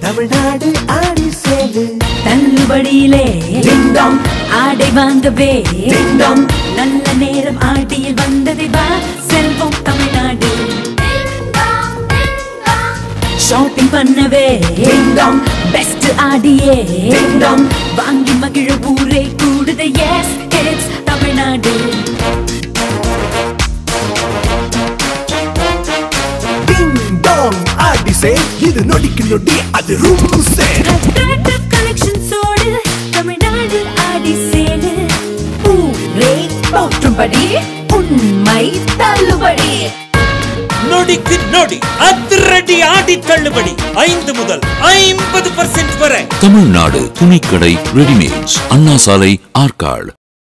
தமிழ்நாடு ஆடி சேலு தள்ளுபடியிலே டிங் Tang ஆடை வாங்கவே டிங் Tang நல்ல நேரம் ஆடியில் வந்தது வா செல்வம் தமிழ்நாடு ஷாப்பிங் பண்ணவே டிங் டாங் பெஸ்ட் ஆடியே டிங் டாங் வாங்கி மகிழ ஊரே கூடுது yes it's Tamil Nadu ding dong Aadi sale இது நொடிக்கு நொடி அது ரூம் சேல் அட்ராக்டிவ் கலெக்ஷன்ஸோடு தமிழ்நாடு ஆடி சேலு ஊரே போற்றும்படி உண்மை தள்ளுபடி நொடிக்கு நொடி அதிரடி ஆடி தள்ளுபடி ஐந்து முதல் ஐம்பது பர்சன்ட் வரை தமிழ்நாடு துணிக்கடை ரெடிமேட்ஸ் அண்ணா சாலை ஆற்காடு